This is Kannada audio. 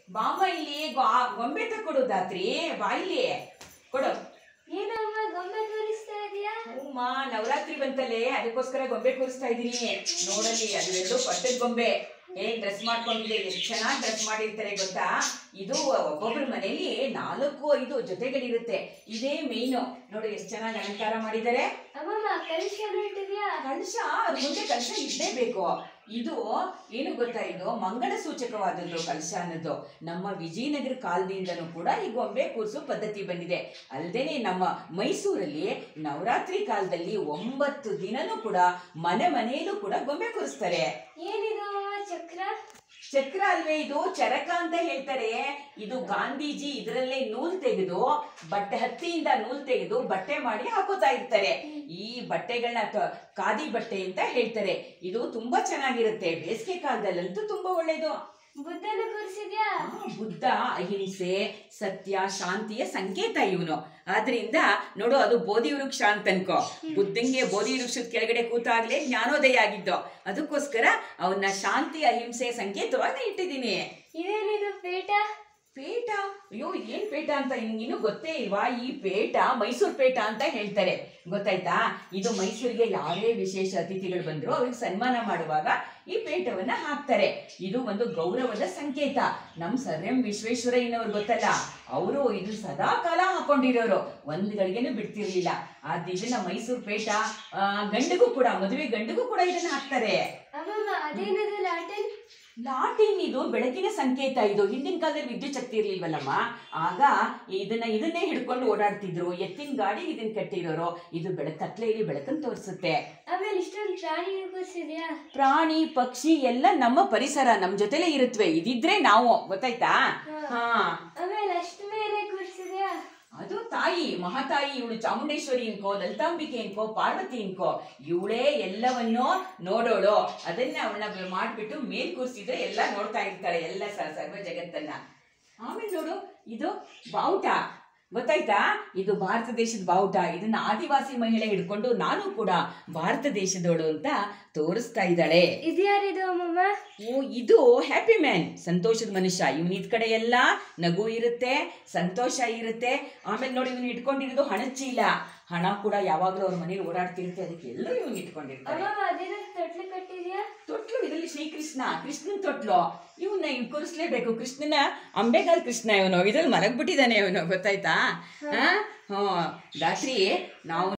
ಬಾಮ ಇಲ್ಲಿ ಗೊ- ಗೊಂಬೆ ತಕೊಡು ದಾತ್ರಿ ಬಾ ಇಲ್ಲಿ ಕೊಡು ಏನಮ್ಮ ಗೊಂಬೆ ತೋರಿಸ್ತಾ ಇದೀಯಾ ಹೂಮ್ಮ ನವರಾತ್ರಿ ಬಂತಲ್ಲೇ ಅದಕ್ಕೋಸ್ಕರ ಗೊಂಬೆ ಕೂರಿಸ್ತಾ ಇದೀನಿ ನೋಡಲ್ಲಿ ಅದು ಎರಡು ಪಟ್ಟದ ಗೊಂಬೆ ಏನ್ ಡ್ರೆಸ್ ಮಾಡ್ಕೊಂಡಿದೆ ಎಷ್ಟು ಚೆನ್ನಾಗಿ ಡ್ರೆಸ್ ಮಾಡಿರ್ತಾರೆ ಗೊತ್ತಾ ಇದು ಒಬ್ಬೊಬ್ರ ಮನೆಯಲ್ಲಿ ನಾಲ್ಕು ಐದು ಜೊತೆಗಳಿರುತ್ತೆ ಇದೇ ಮೇಯ್ನು ನೋಡಿ ಎಷ್ಟು ಚೆನ್ನಾಗಿ ಅಲಂಕಾರ ಮಾಡಿದ್ದಾರೆ ಅಮ್ಮಮ್ಮ ಕಲಿಶ ಇಟ್ಟಿದ್ಯಾ ಕಲಶ ಅದ್ರ ಮುಂದೆ ಕಲಶ ಇಡ್ಲೇಬೇಕು ಇದು ಏನು ಗೊತ್ತಾ ಇದು ಮಂಗಳ ಸೂಚಕವಾದದ್ದು ಕಲಶ ಅನ್ನೋದು ನಮ್ಮ ವಿಜಯನಗರ ಕಾಲದಿಂದನೂ ಕೂಡ ಈ ಗೊಂಬೆ ಕೂರಿಸೋ ಪದ್ಧತಿ ಬಂದಿದೆ ಅಲ್ಲದೆ ನಮ್ಮ ಮೈಸೂರಲ್ಲಿ ನವರಾತ್ರಿ ಕಾಲದಲ್ಲಿ ಒಂಬತ್ತು ದಿನನೂ ಕೂಡ ಮನೆ ಮನೆಯಲ್ಲೂ ಕೂಡ ಗೊಂಬೆ ಕೂರಿಸ್ತಾರೆ ಏನಿದು ಅಮ್ಮಮ್ಮ ಚಕ್ರ ಚಕ್ರ ಅಲ್ವೇ ಇದು ಚರಕ ಅಂತ ಹೇಳ್ತಾರೆ ಇದು ಗಾಂಧೀಜಿ ಇದರಲ್ಲೇ ನೂಲ್ ತೆಗೆದು ಬಟ್ಟೆ ಹತ್ತಿಯಿಂದ ನೂಲ್ ತೆಗೆದು ಬಟ್ಟೆ ಮಾಡಿ ಹಾಕೋತಾ ಇರ್ತಾರೆ ಈ ಬಟ್ಟೆಗಳನ್ನ ಕ- ಖಾದಿ ಬಟ್ಟೆ ಅಂತ ಹೇಳ್ತಾರೆ ಇದು ತುಂಬಾ ಚೆನ್ನಾಗಿರುತ್ತೆ ಬೇಸಿಗೆ ಕಾಲದಲ್ಲಂತೂ ತುಂಬಾ ಒಳ್ಳೇದು ಬುದ್ಧನ ಕೂರಿಸಿದ್ಯಾ ಆ, ಬುದ್ಧ ಅಹಿಂಸೆ ಸತ್ಯ ಶಾಂತಿಯ ಸಂಕೇತ ಇವನು ಆದ್ರಿಂದ ನೋಡು ಅದು ಬೋಧಿ ವೃಕ್ಷ ಅಂತ ಅನ್ಕೋ ಬುದ್ಧಂಗೆ ಬೋಧಿ ವೃಕ್ಷದ ಕೆಳಗಡೆ ಕೂತಾಗ್ಲೇ ಜ್ಞಾನೋದಯ ಆಗಿದ್ದು ಅದಕ್ಕೋಸ್ಕರ ಅವನ್ನ ಶಾಂತಿ ಅಹಿಂಸೆ ಸಂಕೇತವಾಗಿ ಇಟ್ಟಿದ್ದೀನಿ ಇದೇನಿದು ಪೇಟ ಪೇಟ ಅಯ್ಯೋ ಏನ್ ಪೇಟ ಅಂತ ನಿಮ್ಗಿನ್ನೂ ಗೊತ್ತೇ ಇಲ್ವಾ ಈ ಪೇಟ ಮೈಸೂರು ಪೇಟ ಅಂತ ಹೇಳ್ತಾರೆ ಗೊತ್ತಾಯ್ತಾ ಇದು ಮೈಸೂರಿಗೆ ಯಾರೇ ವಿಶೇಷ ಅತಿಥಿಗಳು ಬಂದ್ರು ಅವ್ರಿಗೆ ಸನ್ಮಾನ ಮಾಡುವಾಗ ಈ ಪೇಟವನ್ನ ಹಾಕ್ತಾರೆ ಇದು ಒಂದು ಗೌರವದ ಸಂಕೇತ ನಮ್ ಸರ್ ಎಂ ವಿಶ್ವೇಶ್ವರಯ್ಯನವ್ರು ಗೊತ್ತಲ್ಲ ಅವರು ಇದು ಸದಾ ಕಾಲ ಹಾಕೊಂಡಿರೋರು ಒಂದ್ ಗಳಿಗೆನೂ ಬಿಡ್ತಿರ್ಲಿಲ್ಲ ಅದ್ ಇದನ್ನ ಮೈಸೂರು ಪೇಟ ಆ, ಗಂಡಿಗೂ ಕೂಡ ಮದುವೆ ಗಂಡಿಗೂ ಕೂಡ ಇದನ್ನ ಹಾಕ್ತಾರೆ ಅಮ್ಮಮ್ಮ ಅದೇನದು ಲಾಟನ್ ಲಾಟಿನ್ ಇದು ಬೆಳಕಿನ ಸಂಕೇತ ಇದು ಹಿಂದಿನ ಕಾಲದಲ್ಲಿ ವಿದ್ಯುತ್ ಶಕ್ತಿ ಇರ್ಲಿಲ್ವಲ್ಲಮ್ಮ ಆಗ ಇದನ್ನ ಇದನ್ನೇ ಹಿಡ್ಕೊಂಡು ಓಡಾಡ್ತಿದ್ರು ಎತ್ತಿನ ಗಾಡಿ ಇದನ್ನ ಕಟ್ಟಿರೋರು ಇದು ಬೆಳಕ್ ಕತ್ಲೆಯಲ್ಲಿ ಬೆಳಕನ್ನು ತೋರಿಸುತ್ತೆ ಆಮೇಲೆ ಇಷ್ಟೊಂದು ಪ್ರಾಣಿ ಕೂರಿಸಿದ್ಯಾ ಪ್ರಾಣಿ ಪಕ್ಷಿ ಎಲ್ಲ ನಮ್ಮ ಪರಿಸರ ನಮ್ ಜೊತೆಲೇ ಇರುತ್ತವೆ ಇದಿದ್ರೆ ನಾವು ಗೊತ್ತಾಯ್ತಾ ಹಾ ಆಮೇಲೆ ಅಷ್ಟ ಮೇಲೆ ಕೂರಿಸಿದ್ಯಾ ಅದು ತಾಯಿ ಮಹಾತಾಯಿ ಇವಳು ಚಾಮುಂಡೇಶ್ವರಿ ಇನ್ಕೋ ಲಲಿತಾಂಬಿಕೆ ಇನ್ಕೋ ಪಾರ್ವತಿ ಇನ್ಕೋ ಇವಳೇ ಎಲ್ಲವನ್ನು ನೋಡೋಳು ಅದನ್ನ ಅವಳನ್ನ ಮಾಡ್ಬಿಟ್ಟು ಮೇಲ್ ಕೂರಿಸಿದ್ರೆ ಎಲ್ಲ ನೋಡ್ತಾ ಇರ್ತಾಳೆ ಎಲ್ಲ ಸ- ಸರ್ವ ಜಗತ್ತನ್ನ ಆಮೇಲೆ ನೋಡು ಇದು ಬಾವುಟ ಗೊತ್ತಾಯ್ತಾ ಇದು ಭಾರತ ದೇಶದ ಬಾವುಟ ಇದನ್ನ ಆದಿವಾಸಿ ಮಹಿಳೆ ಹಿಡ್ಕೊಂಡು ನಾನು ಕೂಡ ಭಾರತ ದೇಶದವಳು ಅಂತ ತೋರಿಸ್ತಾ ಇದ್ದಾಳೆ ಇದ್ಯಾರಿದು ಅಮ್ಮಮ್ಮ ಓ ಇದು ಹ್ಯಾಪಿ ಮ್ಯಾನ್ ಸಂತೋಷದ ಮನುಷ್ಯ ಇವನ್ ಇದ್ ಕಡೆ ಎಲ್ಲ ನಗು ಇರುತ್ತೆ ಸಂತೋಷ ಇರುತ್ತೆ ಆಮೇಲೆ ನೋಡಿ ಇವನು ಇಟ್ಕೊಂಡಿರೋದು ಹಣದ ಚೀಲ ಹಣ ಕೂಡ ಯಾವಾಗಲೂ ಅವ್ರ ಮನೇಲಿ ಓಡಾಡ್ತಿರುತ್ತೆ ಅದಕ್ಕೆ ಎಲ್ಲರೂ ಇವನ್ ಇಟ್ಕೊಂಡಿರ್ತಾರೆ ಅಮ್ಮಮ್ಮ ಅದೇನೋ ತೊಟ್ಲು ಕಟ್ಟಿದ್ಯಾ ತೊಟ್ಲು ಇದರಲ್ಲಿ ಶ್ರೀಕೃಷ್ಣ ಕೃಷ್ಣನ್ ತೊಟ್ಲು ಇವನ್ನ ಇವ್ ಕೂರಿಸ್ಲೇಬೇಕು ಕೃಷ್ಣನ ಅಂಬೆಗಾಲ್ ಕೃಷ್ಣ ಇವನು ಇದ್ರಲ್ಲಿ ಮಲಗ್ಬಿಟ್ಟಿದ್ದಾನೆ ಇವನು ಗೊತ್ತಾಯ್ತಾ ಹಾ ಹ್ಞೂ ರಾತ್ರಿ ನಾವು